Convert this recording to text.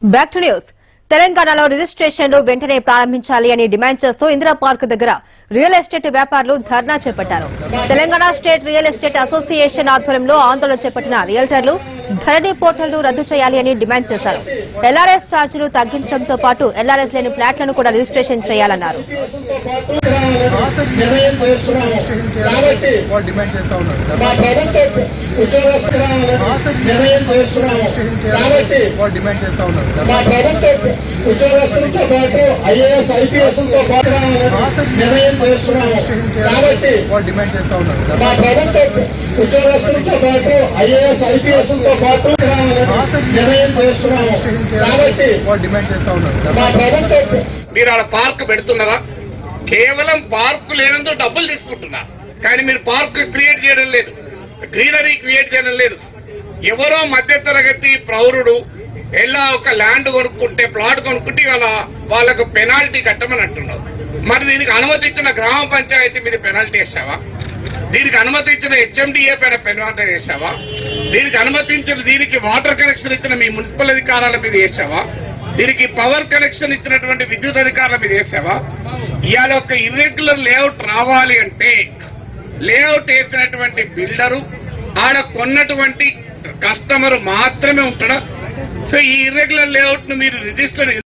back to news తెలంగాణలో రిజిస్ట్రేషన్లు వెంటనే ప్రారంభించాలి అని డిమాండ్ చేస్తూ ఇందిరా పార్క్ దగ్గర రియల్ ఎస్టేట్ వ్యాపారులు ధర్నా చేపట్టారు Telangana state real estate association ఆధ్వర్యంలో ఆందోళన చేపట్టిన రియల్టర్లు ధరణి పోర్టల్ను రద్దు చేయాలి అని డిమాండ్ చేశారు ఎల్ఆర్ఎస్ ఛార్జీలు తగ్గించడంతో పాటు ఎల్ఆర్ఎస్ లేని ఫ్లాట్లను కూడా రిజిస్ట్రేషన్ చేయాలన్నారు నిర్ణయం చేస్తున్నాము కాబట్టి వాళ్ళు డిమాండ్ చేస్తా ఉన్నారు మా ప్రభుత్వ ఉద్యోగస్తులను నిర్ణయం చేస్తున్నాము కాబట్టి వాళ్ళు డిమాండ్ చేస్తా ఉన్నారు మా ప్రభుత్వ ఉద్యోగస్తులతో పాటు ఐఏఎస్ ఐపీఎస్ తో పాటు నిర్ణయం చేస్తున్నాము కాబట్టి వాళ్ళు డిమాండ్ చేస్తా ఉన్నారు మా ప్రభుత్వ ఉద్యోగస్తులతో పాటు ఐఏఎస్ ఐపీఎస్ తో పాటు నిర్ణయం చేస్తున్నాము కాబట్టి వాళ్ళు డిమాండ్ చేస్తా ఉన్నారు మా ప్రభుత్వ మీరు ఆడ పార్క్ పెడుతున్నారా కేవలం పార్క్ లేనందుకు డబ్బులు తీసుకుంటున్నారు కానీ మీరు పార్క్ క్రియేట్ చేయడం లేదు గ్రీనరీ క్రియేట్ చేయడం లేదు ఎవరో మధ్య తరగతి ప్రౌరుడు ఎలా ఒక ల్యాండ్ కొనుక్కుంటే ప్లాట్ కొనుక్కుంటే ఇవాళ వాళ్ళకు పెనాల్టీ కట్టమని అంటున్నారు మరి దీనికి అనుమతి ఇచ్చిన గ్రామ పంచాయతీ మీద పెనాల్టీ వేసావా దీనికి అనుమతి ఇచ్చిన హెచ్ఎండిఏ పైన పెనాల్టీ వేసావా దీనికి అనుమతించిన దీనికి వాటర్ కనెక్షన్ ఇచ్చిన మీ మున్సిపల్ అధికారాల మీద వేసావా దీనికి పవర్ కనెక్షన్ ఇచ్చినటువంటి విద్యుత్ అధికారుల మీద వేసావా ఇవాళ ఒక ఇర్రెగ్యులర్ లేఅవుట్ రావాలి అంటే లేఅవుట్ వేసినటువంటి బిల్డరు ఆడ కొన్నటువంటి కస్టమర్ మాత్రమే ఉంటాడా సో ఈ ఇర్రెగ్యులర్ లేఅవుట్ ను మీరు రిజిస్టర్